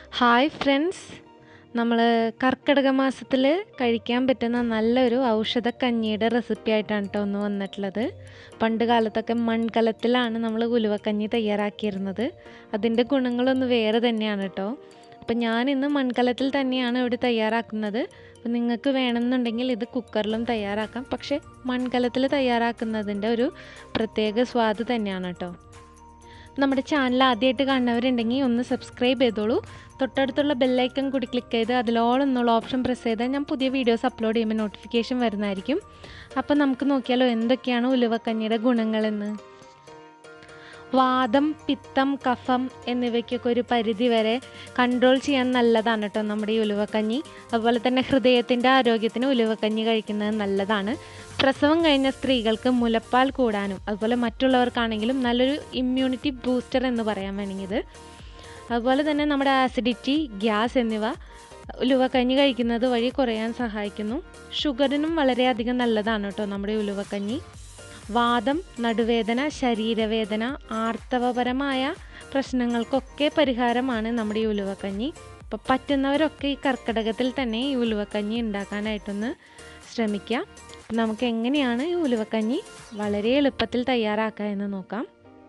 hi friends നമ്മൾ കർക്കിടക മാസത്തിൽ കഴിക്കാൻ പറ്റുന്ന നല്ലൊരു ഔഷധക്കഞ്ഞിയുടെ റെസിപ്പി ആയിട്ടാണ് കേട്ടോ ഒന്ന് വന്നിട്ടുള്ളത് പണ്ട് കാലത്തൊക്കെ മൺകലത്തിലാണ് നമ്മൾ ഉലുവക്കഞ്ഞി തയ്യാറാക്കിയിരുന്നത് അതിൻ്റെ ഗുണങ്ങളൊന്ന് വേറെ തന്നെയാണ് കേട്ടോ അപ്പം ഞാനിന്ന് മൺകലത്തിൽ തന്നെയാണ് ഇവിടെ തയ്യാറാക്കുന്നത് അപ്പം നിങ്ങൾക്ക് വേണമെന്നുണ്ടെങ്കിൽ ഇത് കുക്കറിലും തയ്യാറാക്കാം പക്ഷേ മൺകലത്തിൽ തയ്യാറാക്കുന്നതിൻ്റെ ഒരു പ്രത്യേക സ്വാദ് തന്നെയാണ് കേട്ടോ നമ്മുടെ ചാനൽ ആദ്യമായിട്ട് കാണുന്നവരുണ്ടെങ്കിൽ ഒന്ന് സബ്സ്ക്രൈബ് ചെയ്തോളൂ തൊട്ടടുത്തുള്ള ബെല്ലൈക്കൺ കൂടി ക്ലിക്ക് ചെയ്ത് അതിലോളം എന്നുള്ള ഓപ്ഷൻ പ്രസ് ചെയ്താൽ ഞാൻ പുതിയ വീഡിയോസ് അപ്ലോഡ് ചെയ്യുമ്പോൾ നോട്ടിഫിക്കേഷൻ വരുന്നതായിരിക്കും അപ്പോൾ നമുക്ക് നോക്കിയാലോ എന്തൊക്കെയാണ് ഉലുവക്കഞ്ഞിയുടെ ഗുണങ്ങളെന്ന് വാദം പിത്തം കഫം എന്നിവയ്ക്കൊക്കെ ഒരു പരിധി വരെ കൺട്രോൾ ചെയ്യാൻ നല്ലതാണ് കേട്ടോ നമ്മുടെ ഈ ഉലുവക്കഞ്ഞി അതുപോലെ തന്നെ ഹൃദയത്തിൻ്റെ ആരോഗ്യത്തിന് ഉലുവക്കഞ്ഞി കഴിക്കുന്നത് നല്ലതാണ് പ്രസവം കഴിഞ്ഞ സ്ത്രീകൾക്ക് മുലപ്പാൽ കൂടാനും അതുപോലെ മറ്റുള്ളവർക്കാണെങ്കിലും നല്ലൊരു ഇമ്മ്യൂണിറ്റി ബൂസ്റ്റർ എന്ന് പറയാൻ വേണമെങ്കിൽ ഇത് അതുപോലെ തന്നെ നമ്മുടെ ആസിഡിറ്റി ഗ്യാസ് എന്നിവ ഉലുവക്കഞ്ഞി കഴിക്കുന്നത് വഴി കുറയാൻ സഹായിക്കുന്നു ഷുഗറിനും വളരെയധികം നല്ലതാണ് കേട്ടോ നമ്മുടെ ഉലുവക്കഞ്ഞി വാദം നടുവേദന ശരീരവേദന ആർത്തവപരമായ പ്രശ്നങ്ങൾക്കൊക്കെ പരിഹാരമാണ് നമ്മുടെ ഈ ഉലുവക്കഞ്ഞി അപ്പോൾ പറ്റുന്നവരൊക്കെ ഈ കർക്കിടകത്തിൽ തന്നെ ഈ ഉലുവക്കഞ്ഞി ഉണ്ടാക്കാനായിട്ടൊന്ന് ശ്രമിക്കുക നമുക്ക് എങ്ങനെയാണ് ഈ ഉലുവക്കഞ്ഞി വളരെ എളുപ്പത്തിൽ തയ്യാറാക്കുക എന്ന് നോക്കാം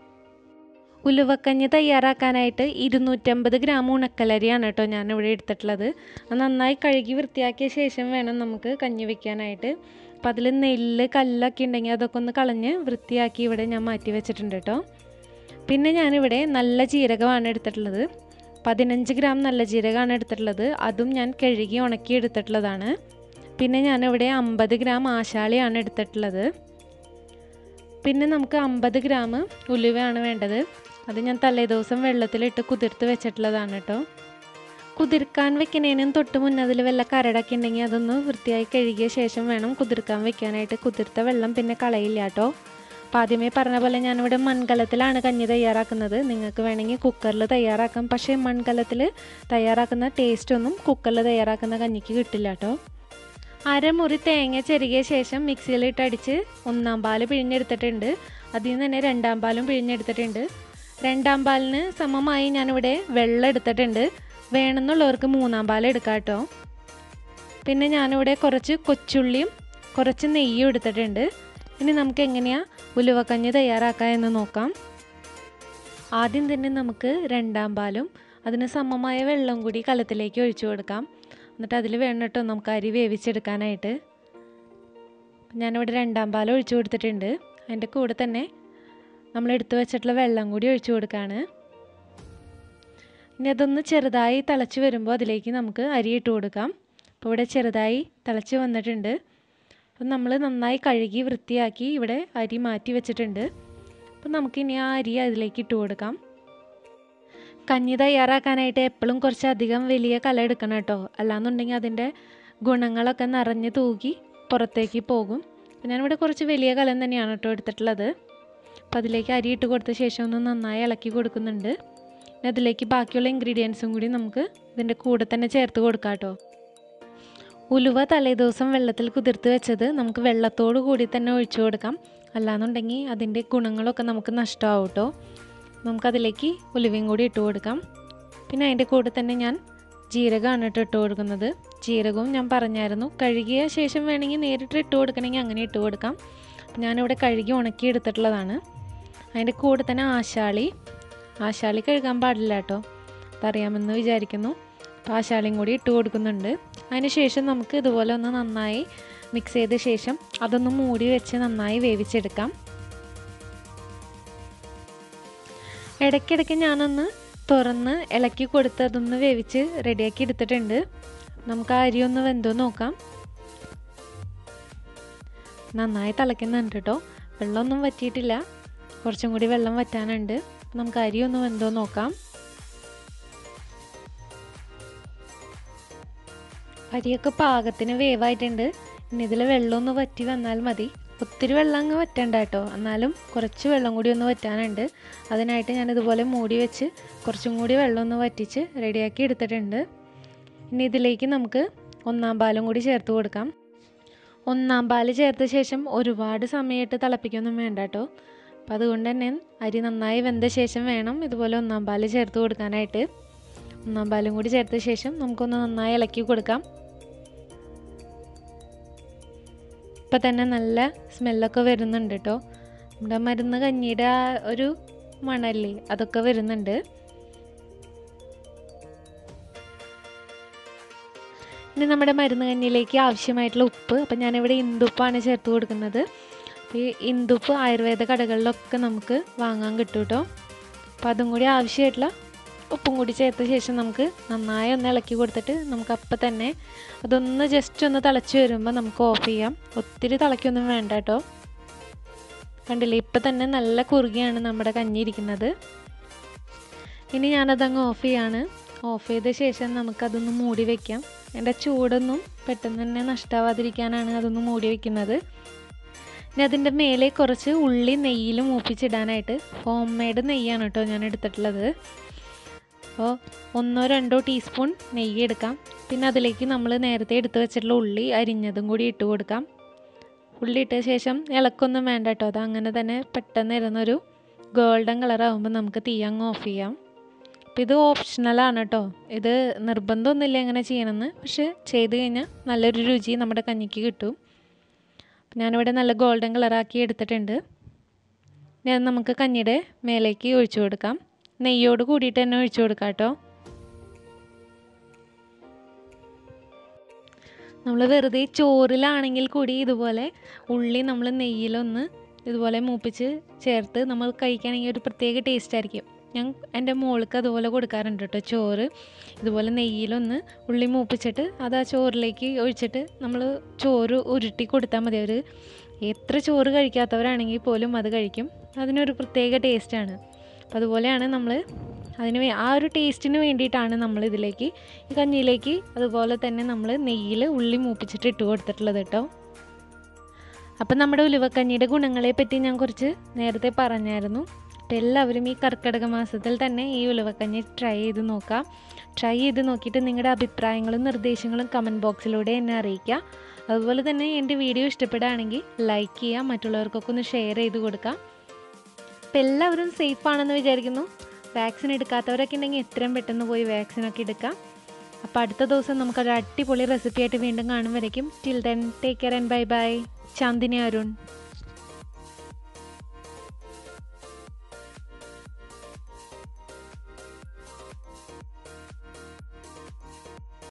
ഉലുവക്കഞ്ഞി തയ്യാറാക്കാനായിട്ട് ഇരുന്നൂറ്റമ്പത് ഗ്രാം ഉണക്കലരിയാണ് കേട്ടോ ഞാൻ ഇവിടെ എടുത്തിട്ടുള്ളത് അത് നന്നായി കഴുകി വൃത്തിയാക്കിയ ശേഷം വേണം നമുക്ക് കഞ്ഞി വെക്കാനായിട്ട് അപ്പം അതിൽ നെല്ല് കല്ലൊക്കെ ഉണ്ടെങ്കിൽ അതൊക്കെ ഒന്ന് കളഞ്ഞ് വൃത്തിയാക്കി ഇവിടെ ഞാൻ മാറ്റി വെച്ചിട്ടുണ്ട് കേട്ടോ പിന്നെ ഞാനിവിടെ നല്ല ജീരകമാണ് എടുത്തിട്ടുള്ളത് പതിനഞ്ച് ഗ്രാം നല്ല ജീരകമാണ് എടുത്തിട്ടുള്ളത് അതും ഞാൻ കഴുകി ഉണക്കി എടുത്തിട്ടുള്ളതാണ് പിന്നെ ഞാനിവിടെ അമ്പത് ഗ്രാം ആശാളിയാണ് എടുത്തിട്ടുള്ളത് പിന്നെ നമുക്ക് അമ്പത് ഗ്രാം ഉലുവയാണ് വേണ്ടത് അത് ഞാൻ തലേദിവസം വെള്ളത്തിലിട്ട് കുതിർത്ത് വെച്ചിട്ടുള്ളതാണ് കേട്ടോ കുതിർക്കാൻ വെക്കുന്നതിനും തൊട്ട് മുന്നേ അതിൽ വല്ല കരടൊക്കെ ഉണ്ടെങ്കിൽ അതൊന്ന് വൃത്തിയായി കഴുകിയ ശേഷം വേണം കുതിർക്കാൻ വെക്കാനായിട്ട് കുതിർത്ത വെള്ളം പിന്നെ കളയില്ല കേട്ടോ അപ്പം ആദ്യമേ പറഞ്ഞ പോലെ ഞാനിവിടെ മൺകലത്തിലാണ് കഞ്ഞി തയ്യാറാക്കുന്നത് നിങ്ങൾക്ക് വേണമെങ്കിൽ കുക്കറിൽ തയ്യാറാക്കാം പക്ഷേ മൺകലത്തിൽ തയ്യാറാക്കുന്ന ടേസ്റ്റ് ഒന്നും കുക്കറിൽ തയ്യാറാക്കുന്ന കഞ്ഞിക്ക് കിട്ടില്ല കേട്ടോ അരമുറി തേങ്ങ ചെരുകിയ ശേഷം മിക്സിയിലിട്ട് അടിച്ച് ഒന്നാം പാൽ പിഴിഞ്ഞെടുത്തിട്ടുണ്ട് അതിൽ നിന്ന് തന്നെ രണ്ടാം പാലും പിഴിഞ്ഞെടുത്തിട്ടുണ്ട് രണ്ടാം പാലിന് സമമായി ഞാനിവിടെ വെള്ളം എടുത്തിട്ടുണ്ട് വേണമെന്നുള്ളവർക്ക് മൂന്നാം പാൽ എടുക്കാം കേട്ടോ പിന്നെ ഞാനിവിടെ കുറച്ച് കൊച്ചുള്ളിയും കുറച്ച് നെയ്യും എടുത്തിട്ടുണ്ട് ഇനി നമുക്ക് എങ്ങനെയാണ് ഉലുവക്കഞ്ഞി തയ്യാറാക്കാം എന്ന് നോക്കാം ആദ്യം തന്നെ നമുക്ക് രണ്ടാം പാലും അതിന് സമമായ വെള്ളം കൂടി കലത്തിലേക്ക് ഒഴിച്ചു കൊടുക്കാം എന്നിട്ട് അതിൽ വേണം കേട്ടോ നമുക്ക് അരി വേവിച്ചെടുക്കാനായിട്ട് ഞാനിവിടെ രണ്ടാം പാൽ ഒഴിച്ചു കൊടുത്തിട്ടുണ്ട് അതിൻ്റെ കൂടെ തന്നെ നമ്മൾ എടുത്തു വെച്ചിട്ടുള്ള വെള്ളം കൂടി ഒഴിച്ചു കൊടുക്കുകയാണ് ഇനി അതൊന്ന് ചെറുതായി തിളച്ച് വരുമ്പോൾ അതിലേക്ക് നമുക്ക് അരി ഇട്ട് കൊടുക്കാം അപ്പോൾ ഇവിടെ ചെറുതായി തിളച്ച് വന്നിട്ടുണ്ട് അപ്പം നമ്മൾ നന്നായി കഴുകി വൃത്തിയാക്കി ഇവിടെ അരി മാറ്റി വെച്ചിട്ടുണ്ട് അപ്പം നമുക്കിനി ആ അരി അതിലേക്ക് ഇട്ട് കൊടുക്കാം കഞ്ഞി തയ്യാറാക്കാനായിട്ട് എപ്പോഴും കുറച്ചധികം വലിയ കല എടുക്കണം കേട്ടോ അല്ലാന്നുണ്ടെങ്കിൽ അതിൻ്റെ ഗുണങ്ങളൊക്കെ നിറഞ്ഞ് തൂക്കി പുറത്തേക്ക് പോകും അപ്പം ഞാനിവിടെ കുറച്ച് വലിയ കലം തന്നെയാണ് കേട്ടോ എടുത്തിട്ടുള്ളത് അപ്പം അതിലേക്ക് അരി ഇട്ട് കൊടുത്ത ശേഷം ഒന്ന് നന്നായി ഇളക്കി കൊടുക്കുന്നുണ്ട് പിന്നെ അതിലേക്ക് ബാക്കിയുള്ള ഇൻഗ്രീഡിയൻസും കൂടി നമുക്ക് ഇതിൻ്റെ കൂടെ തന്നെ ചേർത്ത് കൊടുക്കാം കേട്ടോ ഉലുവ തലേദിവസം വെള്ളത്തിൽ കുതിർത്ത് വെച്ചത് നമുക്ക് വെള്ളത്തോടു കൂടി തന്നെ ഒഴിച്ചു കൊടുക്കാം അല്ലാന്നുണ്ടെങ്കിൽ അതിൻ്റെ ഗുണങ്ങളൊക്കെ നമുക്ക് നഷ്ടമാവും കേട്ടോ നമുക്കതിലേക്ക് ഉലുവയും കൂടി ഇട്ട് കൊടുക്കാം പിന്നെ അതിൻ്റെ കൂടെ തന്നെ ഞാൻ ജീരകമാണ് കേട്ടോ ഇട്ട് കൊടുക്കുന്നത് ജീരകവും ഞാൻ പറഞ്ഞായിരുന്നു കഴുകിയ ശേഷം വേണമെങ്കിൽ നേരിട്ട് ഇട്ട് കൊടുക്കണമെങ്കിൽ അങ്ങനെ ഇട്ട് കൊടുക്കാം ഞാനിവിടെ കഴുകി ഉണക്കി എടുത്തിട്ടുള്ളതാണ് അതിൻ്റെ കൂടെ തന്നെ ആശാളി ആശാളി കഴുകാൻ പാടില്ല കേട്ടോ അതറിയാമെന്ന് വിചാരിക്കുന്നു അപ്പോൾ ആശാളിയും കൂടി ഇട്ട് കൊടുക്കുന്നുണ്ട് അതിന് ശേഷം നമുക്ക് ഇതുപോലെ ഒന്ന് നന്നായി മിക്സ് ചെയ്ത ശേഷം അതൊന്ന് മൂടി വെച്ച് നന്നായി വേവിച്ചെടുക്കാം ഇടയ്ക്കിടയ്ക്ക് ഞാനൊന്ന് തുറന്ന് ഇളക്കി കൊടുത്ത് അതൊന്ന് വേവിച്ച് റെഡിയാക്കി എടുത്തിട്ടുണ്ട് നമുക്ക് ആ അരി ഒന്ന് വെന്തോ നോക്കാം നന്നായി തിളയ്ക്കുന്നുണ്ട് കേട്ടോ വെള്ളമൊന്നും വറ്റിയിട്ടില്ല കുറച്ചും കൂടി വെള്ളം വറ്റാനുണ്ട് നമുക്ക് അരി ഒന്ന് വെന്തോ നോക്കാം അരിയൊക്കെ പാകത്തിന് വേവായിട്ടുണ്ട് ഇനി ഇതിൽ വെള്ളം ഒന്ന് വറ്റി വന്നാൽ മതി ഒത്തിരി വെള്ളം അങ്ങ് വറ്റണ്ട കേട്ടോ എന്നാലും കുറച്ച് വെള്ളം കൂടി ഒന്ന് വറ്റാനുണ്ട് അതിനായിട്ട് ഞാൻ ഇതുപോലെ മൂടി വെച്ച് കുറച്ചും കൂടി വെള്ളം ഒന്ന് വറ്റിച്ച് റെഡിയാക്കി എടുത്തിട്ടുണ്ട് ഇനി ഇതിലേക്ക് നമുക്ക് ഒന്നാം പാലും കൂടി ചേർത്ത് കൊടുക്കാം ഒന്നാം പാല് ചേർത്ത ശേഷം ഒരുപാട് സമയമായിട്ട് തിളപ്പിക്കൊന്നും വേണ്ട കേട്ടോ അപ്പോൾ അതുകൊണ്ട് തന്നെ അരി നന്നായി വെന്ത ശേഷം വേണം ഇതുപോലെ ഒന്നാം പാല് ചേർത്ത് കൊടുക്കാനായിട്ട് ഒന്നാം പാലും കൂടി ചേർത്ത ശേഷം നമുക്കൊന്ന് നന്നായി ഇളക്കി കൊടുക്കാം ഇപ്പം തന്നെ നല്ല സ്മെല്ലൊക്കെ വരുന്നുണ്ട് കേട്ടോ നമ്മുടെ മരുന്ന് കഞ്ഞിയുടെ ആ ഒരു മണല്ലേ അതൊക്കെ വരുന്നുണ്ട് ഇനി നമ്മുടെ മരുന്ന് കഞ്ഞിയിലേക്ക് ആവശ്യമായിട്ടുള്ള ഉപ്പ് അപ്പം ഞാനിവിടെ ഇന്ദുപ്പാണ് ചേർത്ത് കൊടുക്കുന്നത് ഈ ഇന്ദുപ്പ് ആയുർവേദ കടകളിലൊക്കെ നമുക്ക് വാങ്ങാൻ കിട്ടും കേട്ടോ അപ്പം അതും കൂടി ആവശ്യമായിട്ടുള്ള ഉപ്പും കൂടി ചേർത്ത ശേഷം നമുക്ക് നന്നായി ഒന്ന് ഇളക്കി കൊടുത്തിട്ട് നമുക്ക് അപ്പം തന്നെ അതൊന്ന് ജസ്റ്റ് ഒന്ന് തിളച്ച് വരുമ്പോൾ നമുക്ക് ഓഫ് ചെയ്യാം ഒത്തിരി തിളയ്ക്കൊന്നും വേണ്ട കേട്ടോ കണ്ടില്ലേ ഇപ്പം തന്നെ നല്ല കുറുകിയാണ് നമ്മുടെ കഞ്ഞി ഇരിക്കുന്നത് ഇനി ഞാനതങ്ങ് ഓഫ് ചെയ്യാണ് ഓഫ് ചെയ്ത ശേഷം നമുക്കതൊന്ന് മൂടി വെക്കാം എൻ്റെ ചൂടൊന്നും പെട്ടെന്ന് തന്നെ നഷ്ടാവാതിരിക്കാനാണ് അതൊന്ന് മൂടി വെക്കുന്നത് ഇനി അതിൻ്റെ മേലെ കുറച്ച് ഉള്ളി നെയ്യിൽ മൂപ്പിച്ചിടാനായിട്ട് ഹോം മെയ്ഡ് നെയ്യാണ് കേട്ടോ ഞാൻ എടുത്തിട്ടുള്ളത് അപ്പോൾ ഒന്നോ രണ്ടോ ടീസ്പൂൺ നെയ്യ് എടുക്കാം പിന്നെ അതിലേക്ക് നമ്മൾ നേരത്തെ എടുത്ത് വെച്ചിട്ടുള്ള ഉള്ളി അരിഞ്ഞതും കൂടി ഇട്ട് കൊടുക്കാം ഉള്ളി ഇട്ട ശേഷം ഇളക്കൊന്നും വേണ്ട കേട്ടോ അത് അങ്ങനെ തന്നെ പെട്ടെന്ന് ഇരുന്നൊരു ഗോൾഡൻ കളറാകുമ്പോൾ നമുക്ക് തീ അങ്ങ് ഓഫ് ചെയ്യാം അപ്പോൾ ഇത് ഓപ്ഷണലാണ് കേട്ടോ ഇത് നിർബന്ധമൊന്നുമില്ല എങ്ങനെ ചെയ്യണമെന്ന് പക്ഷെ ചെയ്ത് കഴിഞ്ഞാൽ നല്ലൊരു രുചി നമ്മുടെ കഞ്ഞിക്ക് കിട്ടും ഞാനിവിടെ നല്ല ഗോൾഡൻ കളറാക്കി എടുത്തിട്ടുണ്ട് ഇനി അത് നമുക്ക് കഞ്ഞിയുടെ മേലേക്ക് ഒഴിച്ചു കൊടുക്കാം നെയ്യോട് കൂടിയിട്ട് തന്നെ ഒഴിച്ചു കൊടുക്കാം കേട്ടോ നമ്മൾ വെറുതെ ചോറിലാണെങ്കിൽ കൂടി ഇതുപോലെ ഉള്ളി നമ്മൾ നെയ്യിലൊന്ന് ഇതുപോലെ മൂപ്പിച്ച് ചേർത്ത് നമ്മൾ കഴിക്കുകയാണെങ്കിൽ ഒരു പ്രത്യേക ടേസ്റ്റ് ആയിരിക്കും ഞാൻ എൻ്റെ മോൾക്ക് അതുപോലെ കൊടുക്കാറുണ്ട് കേട്ടോ ചോറ് ഇതുപോലെ നെയ്യിലൊന്ന് ഉള്ളി മൂപ്പിച്ചിട്ട് അത് ആ ചോറിലേക്ക് ഒഴിച്ചിട്ട് നമ്മൾ ചോറ് ഉരുട്ടി കൊടുത്താൽ മതി അവർ എത്ര ചോറ് കഴിക്കാത്തവരാണെങ്കിൽ പോലും അത് കഴിക്കും അതിനൊരു പ്രത്യേക ടേസ്റ്റാണ് അപ്പോൾ അതുപോലെയാണ് നമ്മൾ അതിന് വേ ആ ഒരു ടേസ്റ്റിന് വേണ്ടിയിട്ടാണ് നമ്മൾ ഇതിലേക്ക് ഈ കഞ്ഞിയിലേക്ക് അതുപോലെ തന്നെ നമ്മൾ നെയ്യിൽ ഉള്ളി മൂപ്പിച്ചിട്ട് ഇട്ട് കൊടുത്തിട്ടുള്ളത് കേട്ടോ അപ്പം നമ്മുടെ ഉലുവക്കഞ്ഞിയുടെ ഗുണങ്ങളെ പറ്റി ഞാൻ കുറച്ച് നേരത്തെ പറഞ്ഞായിരുന്നു അപ്പോൾ എല്ലാവരും ഈ കർക്കിടക മാസത്തിൽ തന്നെ ഈ ഉലുവക്കഞ്ഞി ട്രൈ ചെയ്ത് നോക്കാം ട്രൈ ചെയ്ത് നോക്കിയിട്ട് നിങ്ങളുടെ അഭിപ്രായങ്ങളും നിർദ്ദേശങ്ങളും കമൻറ്റ് ബോക്സിലൂടെ എന്നെ അറിയിക്കുക അതുപോലെ തന്നെ എൻ്റെ വീഡിയോ ഇഷ്ടപ്പെടുകയാണെങ്കിൽ ലൈക്ക് ചെയ്യുക മറ്റുള്ളവർക്കൊക്കെ ഒന്ന് ഷെയർ ചെയ്ത് കൊടുക്കാം അപ്പോൾ എല്ലാവരും സേഫ് ആണെന്ന് വിചാരിക്കുന്നു വാക്സിൻ എടുക്കാത്തവരൊക്കെ ഉണ്ടെങ്കിൽ എത്രയും പെട്ടെന്ന് പോയി വാക്സിനൊക്കെ എടുക്കാം അപ്പോൾ അടുത്ത ദിവസം നമുക്കൊരു അടിപൊളി റെസിപ്പി ആയിട്ട് വീണ്ടും കാണും വരയ്ക്കും till then take care and bye bye Chandini Arun